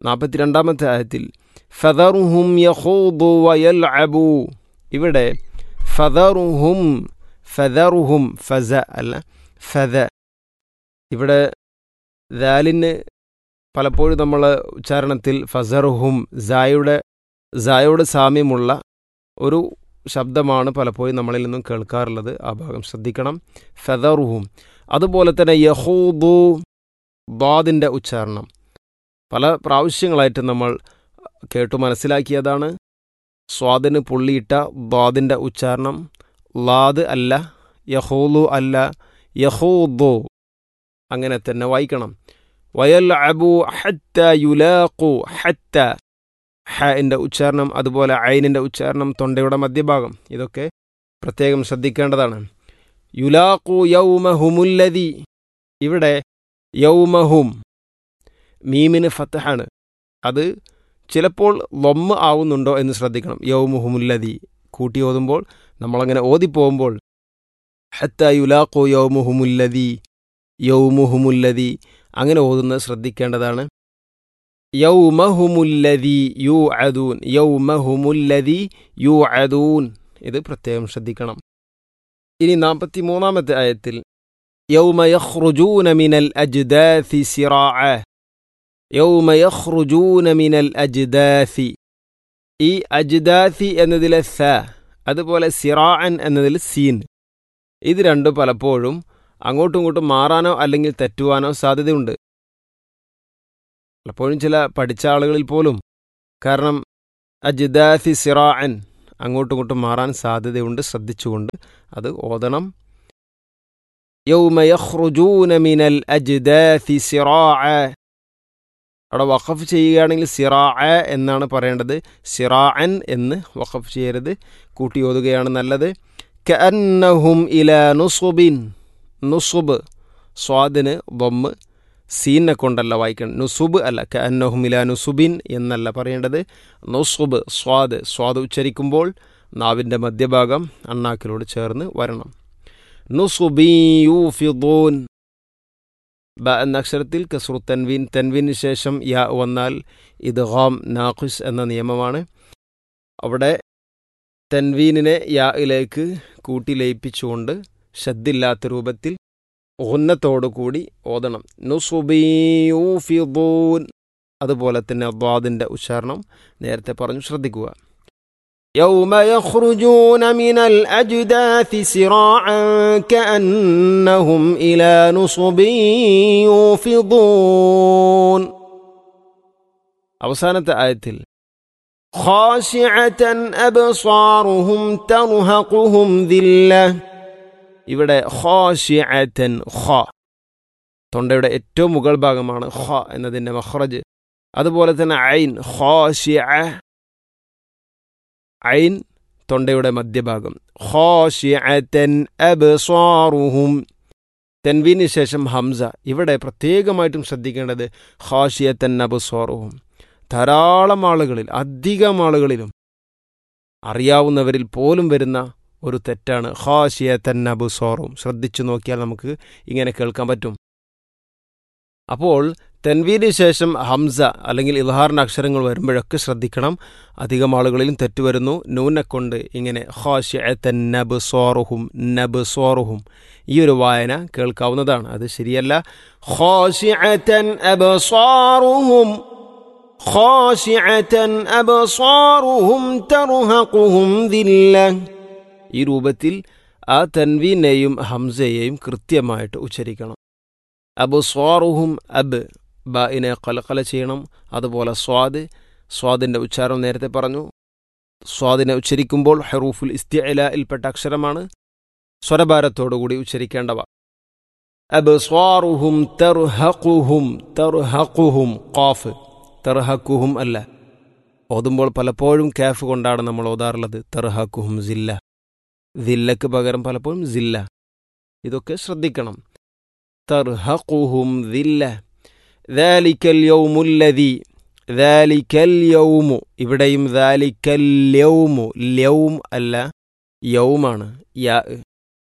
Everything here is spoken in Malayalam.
നാൽപ്പത്തിരണ്ടാമത്തെ ആയത്തിൽ ഫദറുഹും യഹൂദു വയൽഅബു ഇവിടെ ഫദറുഹും ഫദറുഹും ഫസ അല്ല ഫദ ഇവിടെ ദാലിന് പലപ്പോഴും നമ്മൾ ഉച്ചാരണത്തിൽ ഫസറുഹും സായുടെ സായോട് സാമ്യമുള്ള ഒരു ശബ്ദമാണ് പലപ്പോഴും നമ്മളിൽ നിന്നും കേൾക്കാറുള്ളത് ആ ഭാഗം ശ്രദ്ധിക്കണം ഫെദറുഹും അതുപോലെ തന്നെ യഹൂദു ബാദിൻ്റെ ഉച്ചാരണം പല പ്രാവശ്യങ്ങളായിട്ട് നമ്മൾ കേട്ടു മനസ്സിലാക്കിയതാണ് സ്വാദിന് പുള്ളിയിട്ട ബാദിൻ്റെ ഉച്ചാരണം ലാദ് അല്ല യഹൂലു അല്ല യഹൂദു അങ്ങനെ തന്നെ വായിക്കണം വയൽ അബു ഹത്ത യുലാഖു ഹത്ത ഹൻ്റെ ഉച്ചാരണം അതുപോലെ ഐനിൻ്റെ ഉച്ചാരണം തൊണ്ടയുടെ മധ്യഭാഗം ഇതൊക്കെ പ്രത്യേകം ശ്രദ്ധിക്കേണ്ടതാണ് യുലാഖു യൗമഹുമുല്ലതി ഇവിടെ യൗമഹും മീമിന് ഫത്തഹാണ് അത് ചിലപ്പോൾ ലൊമ്മ ആവുന്നുണ്ടോ എന്ന് ശ്രദ്ധിക്കണം യൗമുഹുമുല്ലതി കൂട്ടി ഓതുമ്പോൾ നമ്മളങ്ങനെ ഓതിപ്പോകുമ്പോൾ ഹത്ത യുലാഖു യൗമുഹുമുല്ലതി യൗമുഹുമുല്ലതി അങ്ങനെ ഓതുന്നത് ശ്രദ്ധിക്കേണ്ടതാണ് യൗമഹുമുല്ലതി യു അദൂൻ യൗമഹുമുല്ലതി യു അദൂൻ ഇത് പ്രത്യേകം ശ്രദ്ധിക്കണം ഇനി നാൽപ്പത്തി മൂന്നാമത്തെ ആയത്തിൽ യൗമ യഖ്റുജൂന മിനൽ അജ്ദാഥി സിറാഅ യൗമ യഖ്റുജൂന മിനൽ അജ്ദാഥി ഈ അജ്ദാഥി എന്നതിലെ സ അതുപോലെ സിറാഅൻ എന്നതിൽ സീൻ ഇത് രണ്ടും പലപ്പോഴും അങ്ങോട്ടും ഇങ്ങോട്ടും മാറാനോ അല്ലെങ്കിൽ തെറ്റുവാനോ സാധ്യതയുണ്ട് പലപ്പോഴും ചില പഠിച്ച ആളുകളിൽ പോലും കാരണം അജിദാഥി സിറാഅൻ അങ്ങോട്ടും ഇങ്ങോട്ടും മാറാൻ സാധ്യതയുണ്ട് ശ്രദ്ധിച്ചുകൊണ്ട് അത് ഓതണം യൗമ യഖ്റുജൂന മിനൽ അജ്ദാഥി സിറാഅ അവിടെ വഖഫ് ചെയ്യുകയാണെങ്കിൽ സിറാഅ എന്നാണ് പറയേണ്ടത് സിറാഅൻ എന്ന് വഖഫ് ചെയ്യരുത് കൂട്ടി ഓതുകയാണ് നല്ലത് കഅന്നഹും ഇല നുസുബിൻ നുസുബ് സ്വാദിന് ബൊമ്മ് സീനെ കൊണ്ടല്ല വായിക്കണം നുസുബ് അല്ല കഅന്നഹുമില നുസുബിൻ എന്നല്ല പറയേണ്ടത് നുസുബ് സ്വാദ് സ്വാദ് ഉച്ചരിക്കുമ്പോൾ നാവിൻ്റെ മധ്യഭാഗം അണ്ണാക്കിലോട് ചേർന്ന് വരണം നുസുബിയൂഫിദൂൻ ബ എന്ന അക്ഷരത്തിൽ കസ്രു തൻവീൻ തൻവീന് ശേഷം യാ വന്നാൽ ഇത് ഹാം നാഖുസ് എന്ന നിയമമാണ് അവിടെ തൻവീനിനെ യായിലേക്ക് കൂട്ടി ലയിപ്പിച്ചുകൊണ്ട് ശദ്ദില്ലാത്ത രൂപത്തിൽ കൂടി ഓതണം നുസുബിയൂഫിദൂൻ അതുപോലെ തന്നെ അബ്വാദിൻ്റെ ഉച്ചാരണം നേരത്തെ പറഞ്ഞു ശ്രദ്ധിക്കുക يوم يخرجون من الأجداث سراعا كأنهم إلى نصب يوفضون അവസാനത്തെ ആയത്തിൽ خاشعة أبصارهم ترهقهم ذِلَّةٌ ഇവിടെ ഖാഷിഅതൻ ഖ തൊണ്ടയുടെ ഏറ്റവും മുകൾ ഭാഗമാണ് ഖ എന്നതിൻ്റെ മഖ്റജ് അതുപോലെ തന്നെ ഐൻ ഖാഷിഅ ഐൻ തൊണ്ടയുടെ മധ്യഭാഗം ഖാഷിഅതൻ അബ്സാറുഹും തെൻവീന് ശേഷം ഹംസ ഇവിടെ പ്രത്യേകമായിട്ടും ശ്രദ്ധിക്കേണ്ടത് ഖാഷിയത്തൻ അബ്സാറുഹും ധാരാളം ആളുകളിൽ അധികം ആളുകളിലും അറിയാവുന്നവരിൽ പോലും വരുന്ന ഒരു തെറ്റാണ് ഹാഷിയത്തൻ അബുസോറും ശ്രദ്ധിച്ചു നോക്കിയാൽ നമുക്ക് ഇങ്ങനെ കേൾക്കാൻ പറ്റും അപ്പോൾ തെൻവീന് ശേഷം ഹംസ അല്ലെങ്കിൽ ഇൽഹാറിൻ്റെ അക്ഷരങ്ങൾ വരുമ്പോഴൊക്കെ ശ്രദ്ധിക്കണം അധികം ആളുകളിലും തെറ്റുവരുന്നു നൂനെ കൊണ്ട് ഇങ്ങനെ ഹാഷിയത്തൻ നബ് സോറുഹും നബ് സോറുഹും ഈ ഒരു വായന കേൾക്കാവുന്നതാണ് അത് ശരിയല്ല ഹാഷിയത്തൻ അബ്സാറുഹും ഖാശിഅതൻ അബ്സാറുഹും തർഹഖുഹും ദില്ല ഈ രൂപത്തിൽ ആ തൻവീനെയും ഹംസയെയും കൃത്യമായിട്ട് ഉച്ചരിക്കണം അബു സ്വാറുഹും അബ് ബിനെ കലക്കല ചെയ്യണം അതുപോലെ സ്വാദ് സ്വാദിൻ്റെ ഉച്ചാരണം നേരത്തെ പറഞ്ഞു സ്വാദിനെ ഉച്ചരിക്കുമ്പോൾ ഹെറൂഫുൽ ഇസ്തിഅലയിൽപ്പെട്ട അക്ഷരമാണ് സ്വരഭാരത്തോടുകൂടി ഉച്ചരിക്കേണ്ടവ അബ് സ്വാറുഹും തെർഹഖുഹും തെർഹഖുഹും ഖാഫ് തെർഹക്കുഹും അല്ല ഓതുമ്പോൾ പലപ്പോഴും കാഫ് കൊണ്ടാണ് നമ്മൾ ഓതാറുള്ളത് തെർഹക്കുഹും ജില്ല ദില്ലക്ക് പകരം പലപ്പോഴും ജില്ല ഇതൊക്കെ ശ്രദ്ധിക്കണം തർഹഖുഹും ദില്ല ദാലിക്കൽ യൗമുല്ലദി ദാലിക്കൽ യൗമു ഇവിടെയും ദാലിക്കൽ യൗമു യൗം അല്ല യൗമാണ് യാ